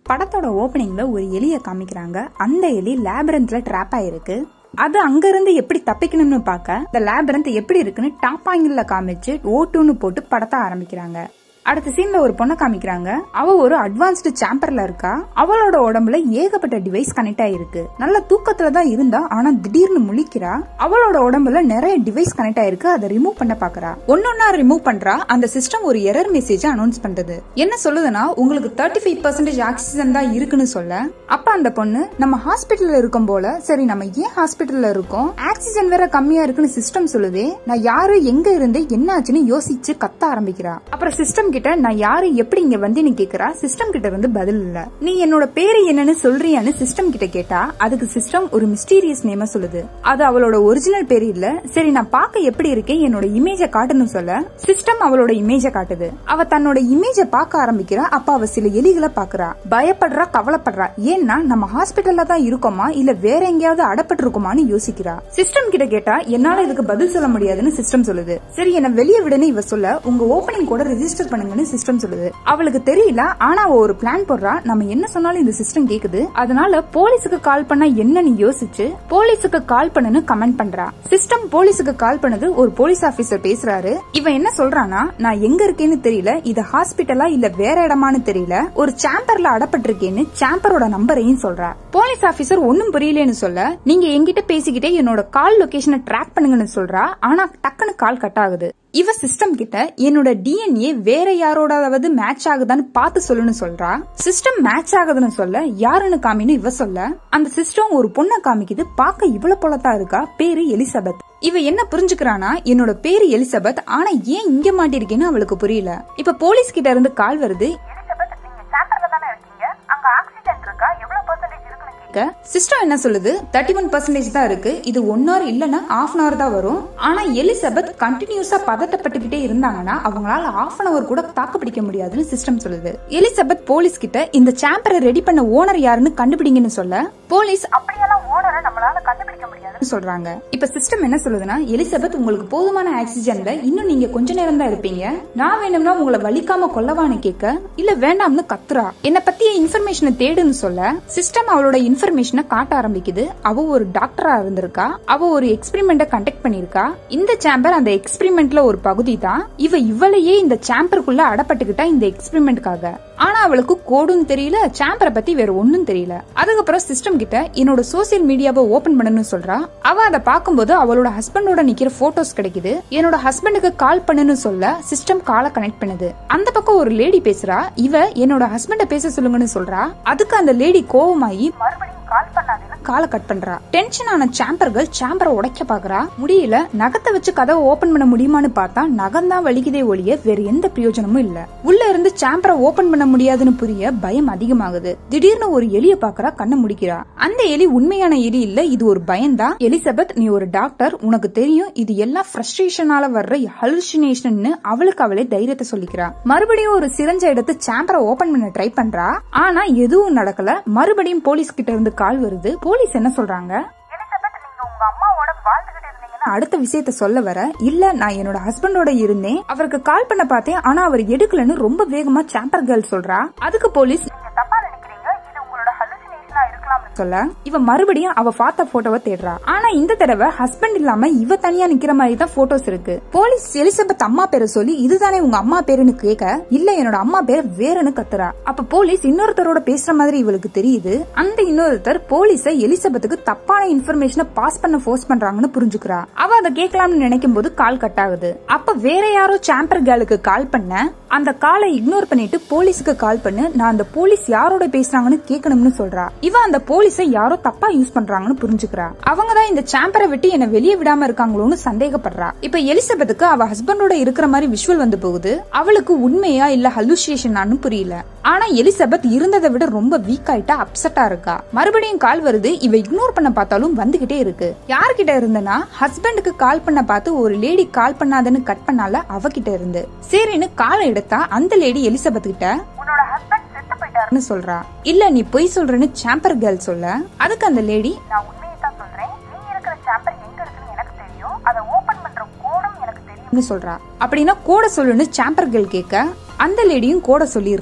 படத்தோட ஓப்பனிங்ல ஒரு எலிய காமிக்கிறாங்க அந்த எலி லேபரண்ட்ல ட்ராப் ஆயிருக்கு அது அங்க இருந்து எப்படி தப்பிக்கணும்னு பார்க்க இந்த லேபரண்ட் எப்படி இருக்குன்னு டாப் ஆங்கிள் காமிச்சு ஓட்டுன்னு போட்டு படத்தை ஆரம்பிக்கிறாங்க அடுத்த சீன்ல ஒரு பொண்ணை காமிக்கிறாங்க அவ ஒரு அட்வான்ஸ்டு சாம்பர்ல இருக்கா அவளோட உடம்புல ஏகப்பட்ட டிவைஸ் கனெக்ட் ஆயிருக்கு நல்ல தூக்கத்துல தான் இருந்தா ஆனா திடீர்னு முழிக்கிறா அவளோட உடம்புல நிறைய டிவைஸ் கனெக்ட் ஆயிருக்கு அதை ரிமூவ் பண்ண பாக்குறா ஒன்னொன்னா ரிமூவ் பண்றா அந்த சிஸ்டம் ஒரு எரர் மெசேஜ் அனௌன்ஸ் பண்றது என்ன சொல்லுதுன்னா உங்களுக்கு தேர்ட்டி ஃபைவ் பர்சன்டேஜ் ஆக்சிஜன் தான் இருக்குன்னு சொல்ல அப்ப அந்த பொண்ணு நம்ம ஹாஸ்பிட்டல்ல இருக்கும் போல சரி நம்ம ஏன் ஹாஸ்பிட்டல்ல இருக்கோம் ஆக்சிஜன் வேற கம்மியா இருக்குன்னு சிஸ்டம் சொல்லுதே நான் யாரு எங்க இருந்து என்ன ஆச்சுன்னு யோசிச்சு கத்த ஆரம்பிக்கிறா அப்புறம் சிஸ்டம் கிட்ட நான் யாரு எப்படி இங்க வந்தேன்னு கேக்குறா சிஸ்டம் கிட்ட இருந்து பதில் இல்ல நீ என்னோட பேரு என்னன்னு சொல்றியான்னு சிஸ்டம் கிட்ட கேட்டா அதுக்கு சிஸ்டம் ஒரு மிஸ்டீரியஸ் நேம சொல்லுது அது அவளோட ஒரிஜினல் பேரு இல்ல சரி நான் பார்க்க எப்படி இருக்கேன் என்னோட இமேஜ காட்டுன்னு சொல்ல சிஸ்டம் அவளோட இமேஜ காட்டுது அவ தன்னோட இமேஜ பார்க்க ஆரம்பிக்கிறா அப்ப அவ சில எலிகளை பாக்குறா பயப்படுறா கவலைப்படுறா ஏன்னா நம்ம ஹாஸ்பிட்டல்ல தான் இருக்கோமா இல்ல வேற எங்கேயாவது அடப்பட்டு இருக்கோமான்னு யோசிக்கிறா சிஸ்டம் கிட்ட கேட்டா என்னால இதுக்கு பதில் சொல்ல முடியாதுன்னு சிஸ்டம் சொல்லுது சரி என்ன வெளியே விடுன்னு இவ சொல்ல உங்க ஓபனிங் கூட ரெஜிஸ்டர் பண்ணுங்கன்னு சிஸ்டம் சொல்லுது அவளுக்கு தெரியல ஆனா அவ ஒரு பிளான் போடுறா நம்ம என்ன சொன்னாலும் இந்த சிஸ்டம் கேக்குது அதனால போலீஸுக்கு கால் பண்ணா என்னன்னு யோசிச்சு போலீஸுக்கு கால் பண்ணுன்னு கமெண்ட் பண்றா சிஸ்டம் போலீஸுக்கு கால் பண்ணது ஒரு போலீஸ் ஆபீசர் பேசுறாரு இவன் என்ன சொல்றானா நான் எங்க இருக்கேன்னு தெரியல இது ஹாஸ்பிட்டலா இல்ல வேற இடமான்னு தெரியல ஒரு சாம்பர்ல அடப்பட்டிருக்கேன்னு சாம்பரோட நம்பரையும் சொல்றா போலீஸ் ஆபீசர் ஒன்னும் புரியலன்னு சொல்ல நீங்க என்கிட்ட பேசிக்கிட்டே என்னோட கால் லொகேஷனை ட்ராக் பண்ணுங்கன்னு சொல்றா ஆனா டக்குன்னு கால் கட் ஆகுது இவ சிஸ்டம் கிட்ட என்னோட டிஎன்ஏ வேற யாரோடாவது மேட்ச் ஆகுதான்னு பார்த்து சொல்லுன்னு சொல்றா சிஸ்டம் மேட்ச் ஆகுதுன்னு சொல்ல யாருன்னு காமின்னு இவ சொல்ல அந்த சிஸ்டம் ஒரு பொண்ணை காமிக்குது பார்க்க இவ்வளவு போலத்தான் இருக்கா பேரு எலிசபெத் இவ என்ன புரிஞ்சுக்கிறானா என்னோட பேரு எலிசபெத் ஆனா ஏன் இங்க மாட்டிருக்கேன்னு அவளுக்கு புரியல இப்ப போலீஸ் கிட்ட இருந்து கால் வருது எலிசபெத் நீங்க சாம்பர்ல தானே இருக்கீங்க அங்க ஆக்சிஜன் இருக்கா எவ்வளவு பெர்சன்டேஜ் இருக்குன்னு கேட்க சிஸ்டம் என்ன சொல்லுது தேர்ட்டி ஒன் பர்சன்டேஜ் தான் இருக்கு இது ஒன் ஹவர் இல்லனா ஹாஃப் அன் ஹவர் தான் வரும் ஆனா எலிசபெத் கண்டினியூஸா பதட்டப்பட்டுக்கிட்டே இருந்தாங்கன்னா அவங்களால ஹாஃப் அன் ஹவர் கூட தாக்கு பிடிக்க முடியாதுன்னு சிஸ்டம் சொல்லுது எலிசபெத் போலீஸ் கிட்ட இந்த சாம்பரை ரெடி பண்ண ஓனர் யாருன்னு கண்டுபிடிங்கன்னு சொல்ல போலீஸ் அப்படியெல்லாம் ஓனரை நம்மளால கண்டுபிடிக்க முடியாது சொல்றாங்க இப்ப சிஸ்டம் என்ன சொல்லுதுன்னா எலிசபெத் உங்களுக்கு போதுமான ஆக்சிஜன்ல இன்னும் நீங்க கொஞ்ச நேரம் தான் இருப்பீங்க நான் வேணும்னா உங்களை வலிக்காம கொல்லவான்னு கேட்க இல்ல வேண்டாம்னு கத்துறா என்ன பத்திய இன்ஃபர்மேஷனை தேடுன்னு சொல்ல சிஸ்டம் அவளோட இன்ஃபர்மேஷனை காட்ட ஆரம்பிக்குது அவ ஒரு டாக்டரா இருந்திருக்கா அவ ஒரு எக்ஸ்பெரிமெண்ட கண்டக்ட் பண்ணிருக்கா இந்த சாம்பர் அந்த எக்ஸ்பெரிமெண்ட்ல ஒரு பகுதி தான் இவ இவளையே இந்த சாம்பருக்குள்ள அடப்பட்டுக்கிட்டா இந்த எக்ஸ்பெரிமெண்ட்காக ஆனா அவளுக்கு கோடும் தெரியல சாம்பரை பத்தி வேற ஒண்ணும் தெரியல அதுக்கப்புறம் சிஸ்டம் கிட்ட என்னோட சோசியல் மீடியாவை ஓபன் பண்ணணும்னு சொல்றா அவ அதை பார்க்கும்போது அவளோட ஹஸ்பண்டோட நிக்கிற போட்டோஸ் கிடைக்குது என்னோட ஹஸ்பண்டுக்கு கால் பண்ணுன்னு சொல்ல சிஸ்டம் காலை கனெக்ட் பண்ணுது அந்த பக்கம் ஒரு லேடி பேசுறா இவ என்னோட ஹஸ்பண்ட பேச சொல்லுங்கன்னு சொல்றா அதுக்கு அந்த லேடி கோவமாயி மறுபடியும் கால் பண்ணாதேன்னு காலை கட் பண்றா டென்ஷன் ஆன சாம்பர்கள் சாம்பரை உடைக்க பாக்குறா முடியல நகத்தை வச்சு கதவை ஓபன் பண்ண முடியுமான்னு பார்த்தா நகம் தான் வலிக்குதே ஒழிய வேற எந்த பிரயோஜனமும் இல்ல உள்ள இருந்து சாம்பரை ஓபன் பண்ண முடியாதுன்னு புரிய பயம் அதிகமாகுது திடீர்னு ஒரு எலிய பாக்குறா கண்ணை முடிக்கிறா அந்த எலி உண்மையான எலி இல்ல இது ஒரு பயம்தான் எலிசபெத் நீ ஒரு டாக்டர் உனக்கு தெரியும் இது எல்லாம் ஃப்ரஸ்ட்ரேஷனால வர்ற ஹலுசினேஷன் அவளுக்கு அவளே தைரியத்தை சொல்லிக்கிறா மறுபடியும் ஒரு சிரஞ்ச எடுத்து சாம்பரை ஓபன் பண்ண ட்ரை பண்றா ஆனா எதுவும் நடக்கல மறுபடியும் போலீஸ் கிட்ட இருந்து கால் வருது போலீஸ் என்ன சொல்றாங்க எலிசபெத் நீங்க உங்க அம்மாவோட வாழ்ந்துகிட்டு இருந்தீங்கன்னா அடுத்த விஷயத்த சொல்ல வர இல்ல நான் என்னோட ஹஸ்பண்டோட இருந்தேன் அவருக்கு கால் பண்ண பார்த்தேன் ஆனா அவர் எடுக்கலன்னு ரொம்ப வேகமா சாம்பர் கேர்ள் சொல்றா அதுக்கு போலீஸ் நீங்க தப்பா நினைக்கிறீங்க இது உங்களோட ஹலுசினேஷனா இருக்கலாம் சொல்ல இவ மறுபடியும் அவ பார்த்த போட்டோவை தேடுறா ஆனா இந்த தடவை ஹஸ்பண்ட் இல்லாம இவ தனியா நிக்கிற மாதிரி தான் போட்டோஸ் இருக்கு போலீஸ் எலிசபெத் அம்மா பேரை சொல்லி இதுதானே உங்க அம்மா பேருன்னு கேட்க இல்ல என்னோட அம்மா பேர் வேறன்னு கத்துறா அப்ப போலீஸ் இன்னொருத்தரோட பேசுற மாதிரி இவளுக்கு தெரியுது அந்த இன்னொருத்தர் போலீஸ எலிசபெத்துக்கு தப்பான இன்ஃபர்மேஷனை பாஸ் பண்ண ஃபோர்ஸ் பண்றாங்கன்னு புரிஞ்சுக்கிறா அவ அதை கேட்கலாம்னு நினைக்கும் போது கால் கட் ஆகுது அப்ப வேற யாரோ சாம்பர் கேர்ளுக்கு கால் பண்ண அந்த காலை இக்னோர் பண்ணிட்டு போலீஸுக்கு கால் பண்ணு நான் அந்த போலீஸ் யாரோட பேசுறாங்கன்னு கேட்கணும்னு சொல்றா இவ அந்த போலீஸை யாரோ தப்பா யூஸ் பண்றாங்கன்னு புரிஞ்சுக்கிறா அவங்க தான் இந்த சாம்பரை விட்டு என்ன வெளியே விடாம இருக்காங்களோன்னு சந்தேகப்படுறா இப்ப எலிசபெத்துக்கு அவ ஹஸ்பண்டோட இருக்கிற மாதிரி விஷுவல் வந்து போகுது அவளுக்கு உண்மையா இல்ல ஹலூசியேஷனான்னு புரியல ஆனா எலிசபெத் இருந்ததை விட ரொம்ப வீக் ஆயிட்டா அப்செட்டா இருக்கா மறுபடியும் கால் வருது இவ இக்னோர் பண்ண பார்த்தாலும் வந்துகிட்டே இருக்கு யார்கிட்ட இருந்தனா ஹஸ்பண்டுக்கு கால் பண்ண பார்த்து ஒரு லேடி கால் பண்ணாதன்னு கட் பண்ணால அவகிட்ட இருந்து சரின்னு காலை எடுத்தா அந்த லேடி எலிசபெத் கிட்ட உன்னோட ஹஸ்பண்ட் செத்து போயிட்டாரு ன்னு சொல்றா இல்ல நீ பொய் சொல்றேன்னு சாம்பர் கேர்ள் சொல்ல அதுக்கு அந்த லேடி நான் உண்மையை தான் சொல்றேன் நீ இருக்கிற சாம்பர் எங்க இருக்குன்னு எனக்கு தெரியும் அதை ஓபன் பண்ற கோடும் எனக்கு தெரியும் சொல்றா அப்படின்னா கோட சொல்லுன்னு சாம்பர் கேர்ள் கேட்க அந்த லேடியும் கோட சொல்லிடுறா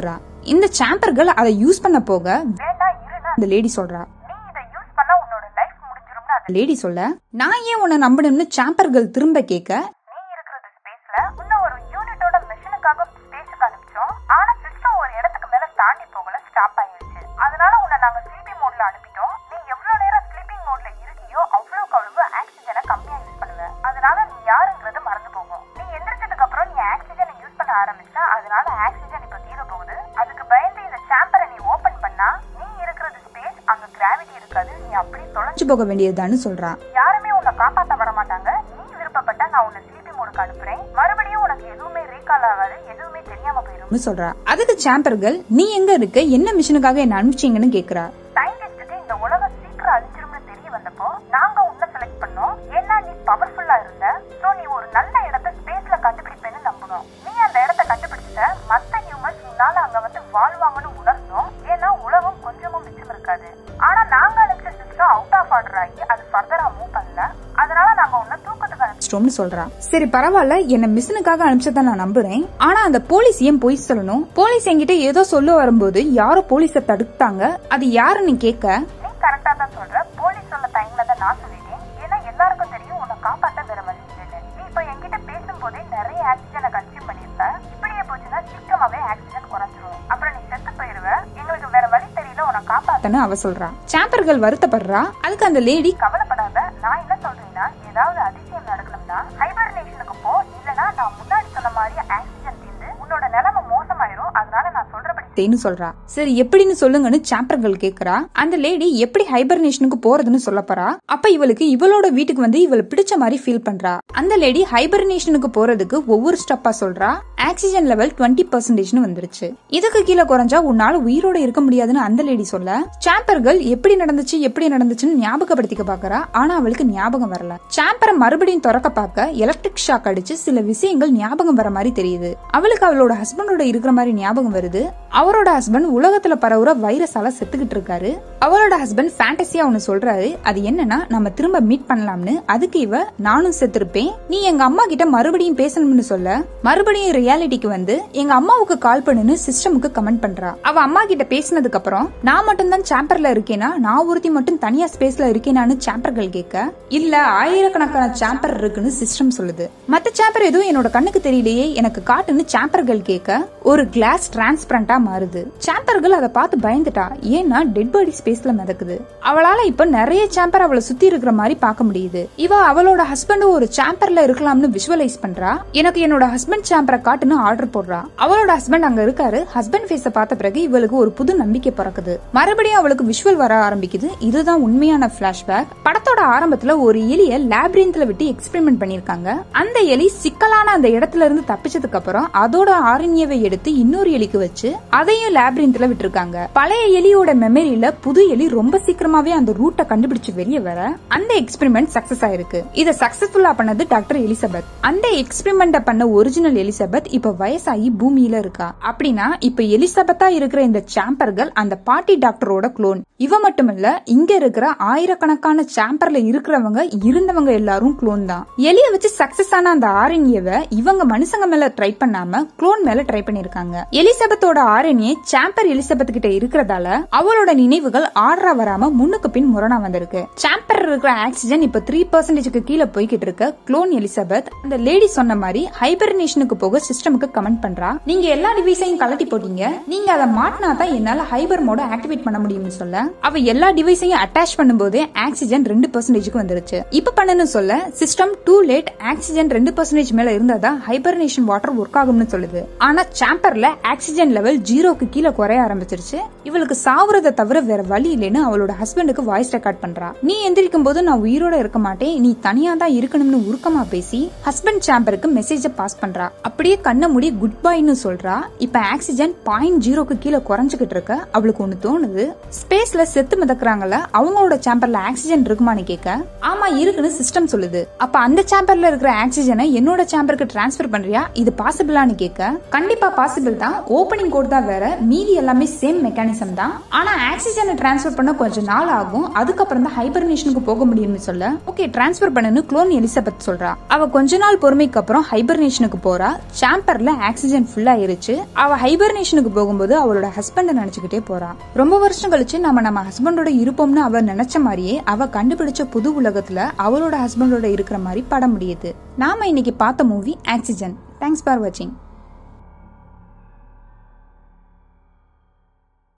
இந்த சாம்பர்கள் அதை யூஸ் பண்ண போக வேண்டாம் இருன்னு அந்த லேடி சொல்றா நீ இதை யூஸ் பண்ணா உன்னோட லைஃப் முடிஞ்சிரும்னு அந்த லேடி சொல்ல நான் ஏன் உன்னை நம்பணும்னு சாம்பர்கள் திரும்ப கேட்க நீ இருக்கிறது ஸ்பேஸ்ல இன்னும் ஒரு யூனிட்டோட மிஷனுக்காக ஸ்பேஸுக்கு அனுப்பிச்சோம் ஆனா சிஸ்டம் ஒரு இடத்துக்கு மேல தாண்டி போகல ஸ்டாப் ஆயிருச்சு அதனால உன்னை நாங்க ஸ்லீப்பிங் மோட்ல அனுப்பிட்டோம் நீ எவ்வளவு நேரம் ஸ்லீப்பிங் மோட்ல இருக்கியோ அவ்வளவுக்கு அவ்வளவு ஆக்சிஜனை கம்மியா யூஸ் பண்ணுவ அதனால நீ யாருங்கிறது மறந்து போகும் நீ எந்திரிச்சதுக்கு அப்புறம் நீ ஆக்சிஜனை யூஸ் பண்ண ஆரம்பிச்சா அதனால ஆக்சிஜன் இப்ப தீர போகுது அதுக்கு பயந்து இந்த சாம்பரை நீ ஓபன் பண்ணா நீ இருக்கிறது ஸ்பேஸ் அங்க கிராவிட்டி இருக்காது நீ அப்படியே தொலைஞ்சு தொலைச்சு போக வேண்டியதுதான்னு சொல்றா யாருமே உன்னை காப்பாத்த வர மாட்டாங்க நீ விருப்பப்பட்டா நான் உன்னை ஸ்லீப்பிங் மோடுக்கு அனுப்புறேன் மறுபடியும் உனக்கு எதுவுமே ரீகால் ஆகாது எதுவுமே தெரியாம போயிடும் சொல்றா அதுக்கு சாம்பர்கள் நீ எங்க இருக்க என்ன மிஷனுக்காக என்ன அனுப்பிச்சீங்கன்னு கேக்குறா சயின்டிஸ்டுக்கு இந்த உலகம் சீக்கிரம் அழிஞ்சிரும்னு தெரிய வந்தப்போ நாங்க உன்னை செலக்ட் பண்ணோம் ஏன்னா நீ பவர்ஃபுல்லா இருந்த சோ நீ ஒரு நல்ல இடத்த ஸ்பேஸ்ல கண்டுபிடிப்பேன்னு நம்பணும் நீ அந்த இடத்த கண்டுபிடிச்சிட்ட மத்த ஹியூமன்ஸ் உன்னால அங்க வந்து வாழ்வாங்கன்னு உணர்ந்தோம் ஏன்னா உலகம் கொஞ்சமும் மிச்சம் இருக்காது ஆனா நாங்க அனுப்பிச்ச சிஸ்டம் அவுட் ஆஃப் ஆர்டர் ஆகி அது ஃபர்தரா மூவ் பண்ணல அதனால நாங்க உன்னை தூக்கத்துக்கு அனுப்பிச்சோம் ஸ்டோம்னு சொல்றா சரி பரவாயில்ல என்ன மிஷனுக்காக அனுப்பிச்சதா நான் நம்புறேன் ஆனா அந்த போலீஸ் ஏன் பொய் சொல்லணும் போலீஸ் என்கிட்ட ஏதோ சொல்ல வரும்போது யாரோ போலீஸ தடுத்தாங்க அது யாருன்னு கேட்க நீ கரெக்டா தான் சொல்ற போலீஸ் சொல்ல டைம்ல தான் நான் சொல்லிட்டேன் ஏன்னா எல்லாருக்கும் தெரியும் உன்னை காப்பாத்த வேற வழி இல்லைன்னு நீ இப்ப என்கிட்ட பேசும்போதே நிறைய ஆக்சிஜனை கன்சியூம் பண்ணிருப்ப இப்படியே போச்சுன்னா சீக்கிரமாவே ஆக்சிஜன் குறைஞ்சிரும் அப்புறம் நீ செத்து போயிருவ எங்களுக்கு வேற வழி தெரியல உன்னை காப்பாத்த தானே அவ சொல்றா சாம்பர்கள் வருத்தப்படுறா அதுக்கு அந்த லேடி கவலைப்படாத நான் என்ன சொல்றேன்னா ஏதாவது அதிசயம் நடக்கணும்னா ஹைபர்னேஷனுக்கு போ இல்லனா நான் முன்னாடி சொன்ன மாதிரி ஆக்சிஜன் தீர்ந்து உன்னோட நிலைமை மோசமாயிரும் அதனால நான் சொல்றபடி தேன்னு சொல்றா சரி எப்படின்னு சொல்லுங்கன்னு சாம்பர்கள் கேக்குறா அந்த லேடி எப்படி ஹைபர்னேஷனுக்கு போறதுன்னு சொல்ல போறா அப்ப இவளுக்கு இவளோட வீட்டுக்கு வந்து இவள பிடிச்ச மாதிரி ஃபீல் பண்றா அந்த லேடி ஹைபர்னேஷனுக்கு போறதுக்கு ஒவ்வொரு ஸ்டெப்பா சொல்றா ஆக்சிஜன் லெவல் டுவெண்ட்டி பர்சன்டேஜ்னு வந்துருச்சு இதுக்கு கீழே குறைஞ்சா உன்னால உயிரோட இருக்க முடியாதுன்னு அந்த லேடி சொல்ல சாம்பர்கள் எப்படி நடந்துச்சு எப்படி நடந்துச்சுன்னு ஞாபகப்படுத்திக்க பாக்குறா ஆனா அவளுக்கு ஞாபகம் வரல சாம்பரை மறுபடியும் திறக்க பார்க்க எலக்ட்ரிக் ஷாக் அடிச்சு சில விஷயங்கள் ஞாபகம் வர மாதிரி தெரியுது அவளுக்கு அவளோட ஹஸ்பண்டோட இருக்கிற மாதிரி ஞாபகம் வருது அவரோட ஹஸ்பண்ட் உலகத்துல பரவுற வைரஸால செத்துக்கிட்டு இருக்காரு அவளோட ஹஸ்பண்ட் ஃபேண்டசியா ஒன்னு சொல்றாரு அது என்னன்னா நம்ம திரும்ப மீட் பண்ணலாம்னு அதுக்கு இவ நானும் செத்துருப்பேன் நீ எங்க அம்மா கிட்ட மறுபடியும் பேசணும்னு சொல்ல மறுபடியும் ரியாலிட்டிக்கு வந்து எங்க அம்மாவுக்கு கால் பண்ணுன்னு சிஸ்டமுக்கு கமெண்ட் பண்றா அவ அம்மா கிட்ட பேசினதுக்கு அப்புறம் நான் மட்டும் தான் சாம்பர்ல இருக்கேனா நான் ஒருத்தி மட்டும் தனியா ஸ்பேஸ்ல இருக்கேனான்னு சாம்பர்கள் கேட்க இல்ல ஆயிரக்கணக்கான சாம்பர் இருக்குன்னு சிஸ்டம் சொல்லுது மத்த சாம்பர் எதுவும் என்னோட கண்ணுக்கு தெரியலையே எனக்கு காட்டுன்னு சாம்பர்கள் கேட்க ஒரு கிளாஸ் டிரான்ஸ்பரண்டா மாறுது சாம்பர்கள் அதை பார்த்து பயந்துட்டா ஏன்னா டெட் பாடி ஸ்பேஸ்ல மிதக்குது அவளால இப்ப நிறைய சாம்பர் அவளை சுத்தி இருக்கிற மாதிரி பார்க்க முடியுது இவ அவளோட ஹஸ்பண்ட் ஒரு சாம்பர்ல இருக்கலாம்னு விஷுவலைஸ் பண்றா எனக்கு என்னோட ஹஸ்பண்ட் சாம்பரை காட்டுன்னு ஆர்டர் போடுறா அவளோட ஹஸ்பண்ட் அங்க இருக்காரு ஹஸ்பண்ட் ஃபேஸ பார்த்த பிறகு இவளுக்கு ஒரு புது நம்பிக்கை பிறக்குது மறுபடியும் அவளுக்கு விஷுவல் வர ஆரம்பிக்குது இதுதான் உண்மையான பிளாஷ்பேக் படத்தோட ஆரம்பத்துல ஒரு எலிய லேப்ரின்த்ல விட்டு எக்ஸ்பெரிமெண்ட் பண்ணிருக்காங்க அந்த எலி சிக்கலான அந்த இடத்துல இருந்து தப்பிச்சதுக்கு அப்புறம் அதோட ஆரண்யவை எடுத்து இன்னொரு எலிக்கு வச்சு அதையும் லேப்ரின்த்ல விட்டுருக்காங்க பழைய எலியோட மெமரியில புது எலி ரொம்ப சீக்கிரமாவே அந்த ரூட்டை கண்டுபிடிச்சு வெளியே வர அந்த எக்ஸ்பெரிமெண்ட் சக்சஸ் ஆயிருக்கு இத சக்சஸ்ஃபுல்லா பண்ணது டாக்டர் எலிசபெத் அந்த எக்ஸ்பெரிமெண்ட பண்ண ஒரிஜினல் எலிசபெத் இப்ப வயசாகி பூமியில இருக்கா அப்படின்னா இப்ப எலிசபெத்தா இருக்கிற இந்த சாம்பர்கள் அந்த பாட்டி டாக்டரோட குளோன் இவ மட்டுமல்ல இங்க இருக்கிற ஆயிரக்கணக்கான சாம்பர்ல இருக்கிறவங்க இருந்தவங்க எல்லாரும் குளோன் தான் எலிய வச்சு சக்சஸ் ஆன அந்த ஆரண்யவை இவங்க மனுஷங்க மேல ட்ரை பண்ணாம குளோன் மேல ட்ரை பண்ணிருக்காங்க எலிசபெத்தோட ஆரண்யே சாம்பர் எலிசபெத் கிட்ட இருக்கிறதால அவளோட நினைவுகள் ஆர்டரா வராம முன்னுக்கு பின் முரணா வந்திருக்கு சாம்பர் இருக்கிற ஆக்சிஜன் இப்ப த்ரீ பர்சன்டேஜ்க்கு கீழே போய்கிட்டு இருக்க குளோன் எலிசபெத் அந்த லேடி சொன்ன மாதிரி ஹைபர்னேஷனுக்கு போக சிஸ்டமுக்கு கமெண்ட் பண்றா நீங்க எல்லா டிவைஸையும் கலட்டி போட்டீங்க நீங்க அதை மாட்டினா தான் என்னால ஹைபர் மோட ஆக்டிவேட் பண்ண முடியும்னு சொல்ல அவ எல்லா டிவைஸையும் அட்டாச் பண்ணும்போது ஆக்சிஜன் ரெண்டு பர்சன்டேஜ்க்கு வந்துருச்சு இப்ப பண்ணனு சொல்ல சிஸ்டம் டூ லேட் ஆக்சிஜன் ரெண்டு பர்சன்டேஜ் மேல இருந்தாதான் ஹைபர்னேஷன் வாட்டர் ஒர்க் ஆகும்னு சொல்லுது ஆனா சாம்பர்ல ஆக்சிஜன் லெவல் ஜீரோக்கு கீழே குறைய ஆரம்பிச்சிருச்சு இவளுக்கு சாவுறதை தவிர வேற வழி இல்லைன்னு அவளோட ஹஸ்பண்டுக்கு வாய்ஸ் ரெக்கார்ட் பண்றா நீ எந்திரிக்கும் போது நான் உயிரோட இருக்க மாட்டேன் நீ தனியா தான் இருக்கணும்னு உருக்கமா பேசி ஹஸ்பண்ட் சாம்பருக்கு மெசேஜ பாஸ் பண்றா அப்படியே கண்ணை மூடி குட் பைன்னு சொல்றா இப்ப ஆக்சிஜன் பாயிண்ட் ஜீரோக்கு கீழே குறைஞ்சுகிட்டு இருக்க அவளுக்கு ஒண்ணு தோணுது ஸ்பேஸ்ல செத்து மிதக்குறாங்கல்ல அவங்களோட சாம்பர்ல ஆக்சிஜன் இருக்குமான்னு கேட்க ஆமா இருக்குன்னு சிஸ்டம் சொல்லுது அப்ப அந்த சாம்பர்ல இருக்கிற ஆக்சிஜனை என்னோட சாம்பருக்கு டிரான்ஸ்ஃபர் பண்றியா இது பாசிபிளான்னு கேட்க கண்டிப்பா பாசிபிள் தான் ஓபனிங் கோட் தான் வேற மீதி எல்லாமே சேம் மெக்கானிசம் தான் ஆனா ஆக்சிஜனை டிரான்ஸ்ஃபர் பண்ண கொஞ்சம் நாள் ஆகும் அதுக்கப்புறம் தான் ஹைபர்னேஷனுக்கு போக முடியும்னு சொல்ல ஓகே டிரான்ஸ்ஃபர் பண்ணுன்னு குளோன் எலிசபெத் சொல்றா அவ கொஞ்ச நாள் பொறுமைக்கு அப்புறம் ஹைபர்னேஷனுக்கு போறா சாம்பர்ல ஆக்சிஜன் ஃபுல் ஆயிருச்சு அவ ஹைபர்னேஷனுக்கு போகும்போது அவளோட ஹஸ்பண்டை நினைச்சுக்கிட்டே போறா ரொம்ப வருஷம் கழிச்சு நம்ம நம்ம ஹஸ்பண்டோட இருப்போம்னு அவ நினைச்ச மாதிரியே அவ கண்டுபிடிச்ச புது உலகத்துல அவளோட ஹஸ்பண்டோட இருக்கிற மாதிரி பட முடியுது நாம இன்னைக்கு பார்த்த மூவி ஆக்சிஜன் தேங்க்ஸ் ஃபார் வாட்சிங்